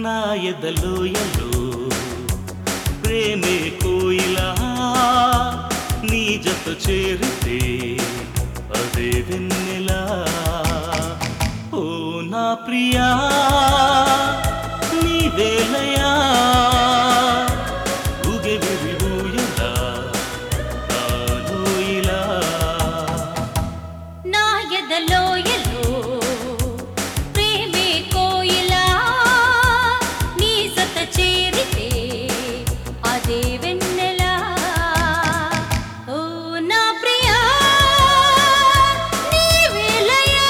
నా ఎదలోయలో ప్రేమే కోయిలా నీ జత చేరితే అదే వెన్నెలా ఓ నా ప్రియా నీ వేలయా ఊగే విరివూయలా నాలో ఇలా నా ఎదలోయలో ప్రేమే కోయిలా నీ జత చేరితే అదే వెన్నెలా ఓ నా ప్రియా నీ వేలయా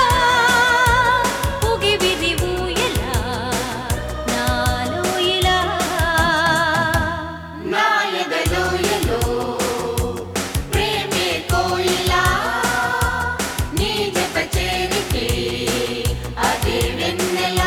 ఊగి విరివూయలా నాలో ఇలా నా ఎదలోయలో ప్రేమే కోయిలా నీ జత చేరితే అదే వెన్నెలా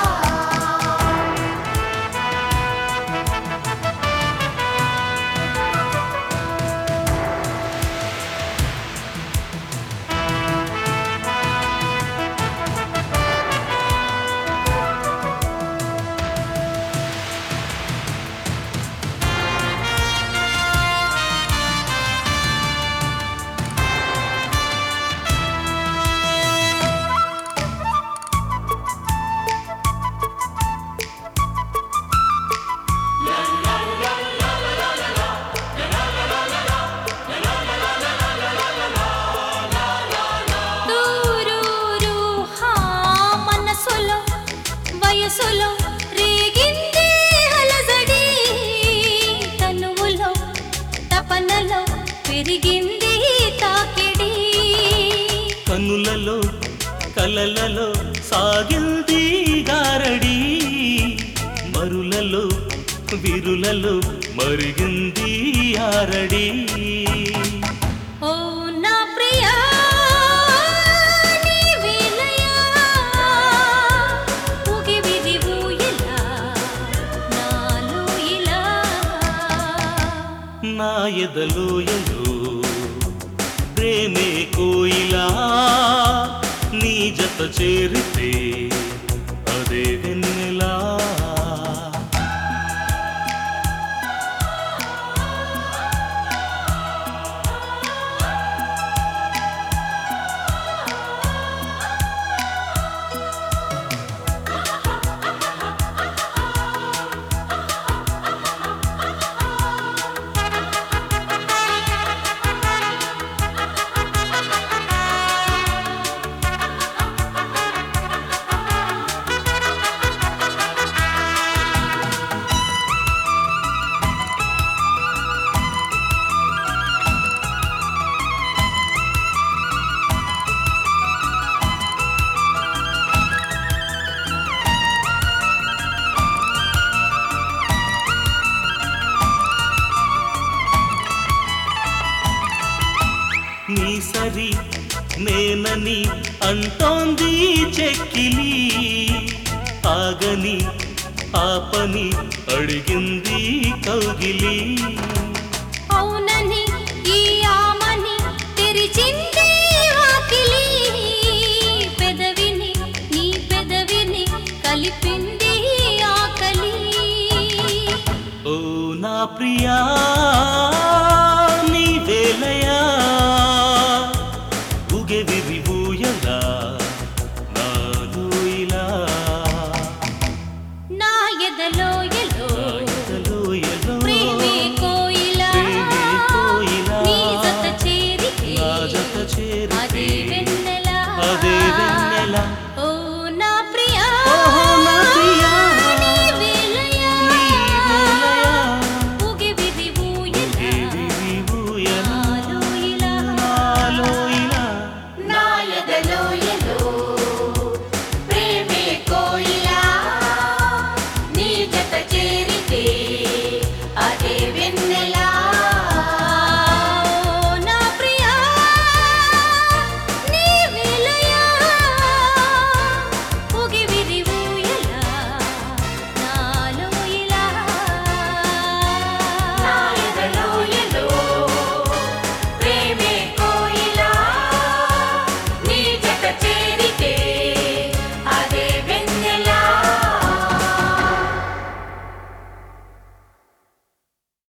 దూరూరు హా మనసులో వయసులో రేగింది అలజడి తనువులో తపనలో పెరిగింది తాకిడి కన్నులలో కలలలో సాగింది గారడి మరులలో విరులలో మరిగింది ఆరడి ఓ నా ప్రియా నీ వేలయా ఊగి విరివూయలా నాలో ఇలా నా ఎదలోయలో ప్రేమే కోయిలా నీ జత చేరితే అదే వెన్నెలా నీ సరి నేనని అంటోంది చెక్కిలి ఆగని ఆపని అడిగింది కౌగిలి అవునని ఈ ఆమని తెరిచింది వాకిలి పెదవిని నీ పెదవిని కలిపింది ఆకలి ఓ నా ప్రియా